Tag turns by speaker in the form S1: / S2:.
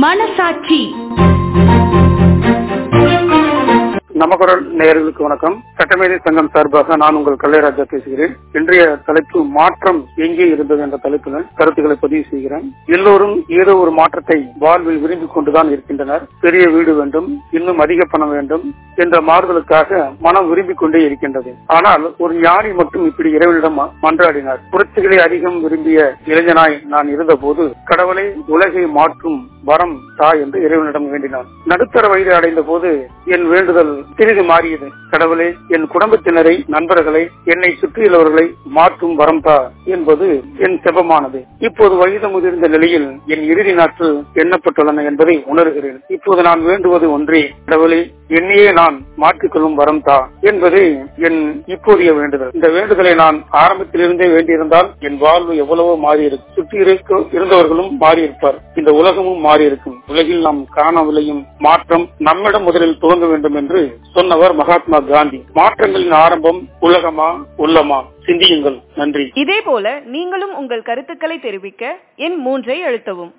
S1: மனசாட்சி
S2: நமக்குரல் நேயர்களுக்கு வணக்கம் சட்டமேதை சங்கம் சார்பாக நான் உங்கள் கல்லைராஜா பேசுகிறேன் இன்றைய தலைப்பு மாற்றம் எங்கே இருந்தது என்ற தலைப்பில் கருத்துக்களை பதிவு செய்கிறேன் எல்லோரும் ஏதோ ஒரு மாற்றத்தை வாழ்வில் விரும்பிக் கொண்டுதான் இருக்கின்றனர் பெரிய வீடு வேண்டும் இன்னும் அதிக பணம் வேண்டும் என்ற மாறுதலுக்காக மனம் விரும்பிக் கொண்டே இருக்கின்றது ஆனால் ஒரு ஞானி மட்டும் இப்படி இறைவனிடம் மன்றாடினார் புரட்சிகளை அதிகம் விரும்பிய இளைஞனாய் நான் இருந்தபோது கடவுளை உலகை மாற்றும் வரம் தா என்று இறைவனிடம் வேண்டினான் நடுத்தர வயது அடைந்த போது என் வேண்டுதல் சிறிது மாறியது கடவுளே என் குடும்பத்தினரை நண்பர்களை என்னை சுற்றியுள்ளவர்களை மாற்றும் வரம் தா என்பது என் செபமானது இப்போது வயது முதிர்ந்த நிலையில் என் இறுதி நாட்கள் எண்ணப்பட்டுள்ளன என்பதை உணர்கிறேன் இப்போது நான் வேண்டுவது ஒன்றே கடவுளே என்னையே நான் மாற்றிக்கொள்ளும் வரம் தா என்பது என் இப்போதைய வேண்டுதல் இந்த வேண்டுதலை நான் ஆரம்பத்திலிருந்தே வேண்டியிருந்தால் என் வாழ்வு எவ்வளவோ மாறி இருக்கும் சுற்றி இருக்க இருந்தவர்களும் மாறி இருப்பார் இந்த உலகமும் மாறி இருக்கும் உலகில் நாம் காணவில்லையும் மாற்றம் நம்மிடம் முதலில் துவங்க வேண்டும் என்று சொன்னவர் மகாத்மா காந்தி மாற்றங்களின் ஆரம்பம் உலகமா உள்ளமா சிந்தியுங்கள் நன்றி
S3: இதே போல நீங்களும் உங்கள் கருத்துக்களை தெரிவிக்க எண் மூன்றை அழுத்தவும்